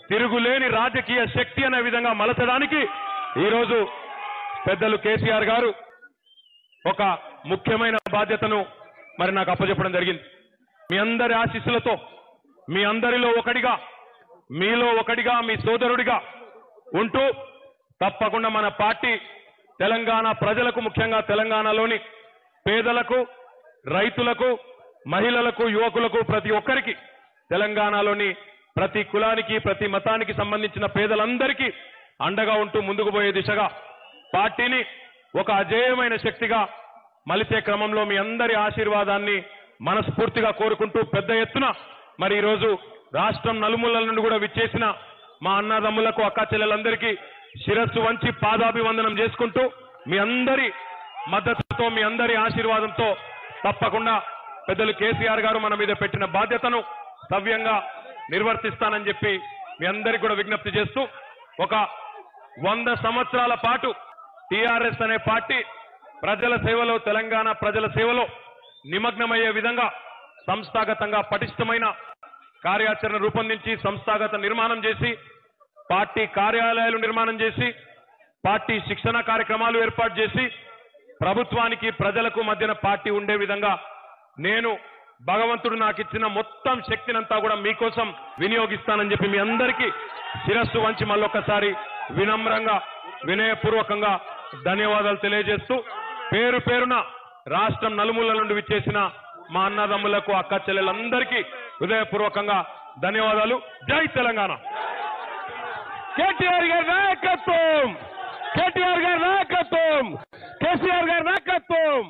తిరుగులేని రాజకీయ శక్తి అనే విధంగా మలచడానికి ఈరోజు పెద్దలు కేసీఆర్ గారు ఒక ముఖ్యమైన బాధ్యతను మరి నాకు అప్పచెప్పడం జరిగింది మీ అందరి ఆశీస్సులతో మీ అందరిలో ఒకడిగా మీలో ఒకడిగా మీ సోదరుడిగా ఉంటూ తప్పకుండా మన పార్టీ తెలంగాణ ప్రజలకు ముఖ్యంగా తెలంగాణలోని పేదలకు రైతులకు మహిళలకు యువకులకు ప్రతి ఒక్కరికి తెలంగాణలోని ప్రతి కులానికి ప్రతి మతానికి సంబంధించిన పేదలందరికీ అండగా ఉంటూ ముందుకు పోయే దిశగా పార్టీని ఒక అజేయమైన శక్తిగా మలిచే క్రమంలో మీ అందరి ఆశీర్వాదాన్ని మనస్ఫూర్తిగా కోరుకుంటూ పెద్ద ఎత్తున మరి ఈరోజు రాష్ట్రం నలుమూలల నుండి కూడా విచ్చేసిన మా అన్నదమ్ములకు అక్క చెల్లెలందరికీ శిరస్సు వంచి పాదాభివందనం చేసుకుంటూ మీ అందరి మద్దతుతో మీ అందరి ఆశీర్వాదంతో తప్పకుండా పెద్దలు కేసీఆర్ గారు మన మీద పెట్టిన బాధ్యతను సవ్యంగా నిర్వర్తిస్తానని చెప్పి మీ అందరికీ కూడా విజ్ఞప్తి చేస్తూ ఒక వంద సంవత్సరాల పాటు టీఆర్ఎస్ అనే పార్టీ ప్రజల సేవలో తెలంగాణ ప్రజల సేవలో నిమగ్నమయ్యే విధంగా సంస్థాగతంగా పటిష్టమైన కార్యాచరణ రూపొందించి సంస్థాగత నిర్మాణం చేసి పార్టీ కార్యాలయాలు నిర్మాణం చేసి పార్టీ శిక్షణ కార్యక్రమాలు ఏర్పాటు చేసి ప్రభుత్వానికి ప్రజలకు మధ్యన పార్టీ ఉండే విధంగా నేను భగవంతుడు నాకు ఇచ్చిన మొత్తం శక్తినంతా కూడా మీకోసం వినియోగిస్తానని చెప్పి మీ అందరికీ శిరస్సు వంచి మళ్ళొక్కసారి వినమ్రంగా వినయపూర్వకంగా ధన్యవాదాలు తెలియజేస్తూ పేరు పేరున రాష్ట్రం నలుమూలల నుండి విచ్చేసిన మా అన్నదమ్ములకు అక్క చెల్లెలందరికీ హృదయపూర్వకంగా ధన్యవాదాలు జై తెలంగాణ కేటీఆర్ గారి నాయకత్వం కేటీఆర్ గారి నాయకత్వం కేసీఆర్ గారి నాయకత్వం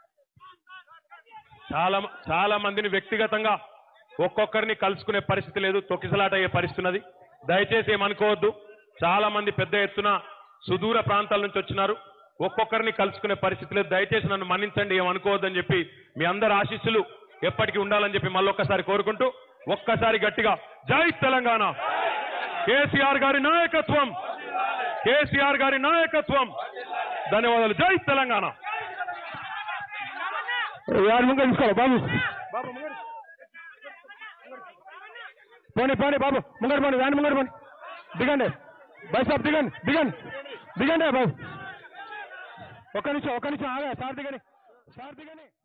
చాలా చాలా మందిని వ్యక్తిగతంగా ఒక్కొక్కరిని కలుసుకునే పరిస్థితి లేదు తొక్కిసలాట అయ్యే పరిస్థితి ఉన్నది దయచేసి ఏమనుకోవద్దు చాలా మంది పెద్ద ఎత్తున సుదూర ప్రాంతాల నుంచి వచ్చినారు ఒక్కొక్కరిని కలుసుకునే పరిస్థితి లేదు దయచేసి నన్ను మన్నించండి ఏమనుకోవద్దని చెప్పి మీ అందరి ఆశీస్సులు ఎప్పటికీ ఉండాలని చెప్పి మళ్ళొక్కసారి కోరుకుంటూ ఒక్కసారి గట్టిగా జై తెలంగాణ కేసీఆర్ గారి నాయకత్వం కేసీఆర్ గారి నాయకత్వం ధన్యవాదాలు జై తెలంగాణ యారు ముంగ తీసుకోవాలి బాబు పోనీ పోనీ బాబు ముంగడు పోనీ వ్యాన్ ముంగడు పోనీ దిగండి బస్ స్టాప్ దిగండి దిగండి దిగండి బాబు ఒక్క నిమిషం ఒక్క నిమిషం ఆగా సార్ దిగని సార్ దిగని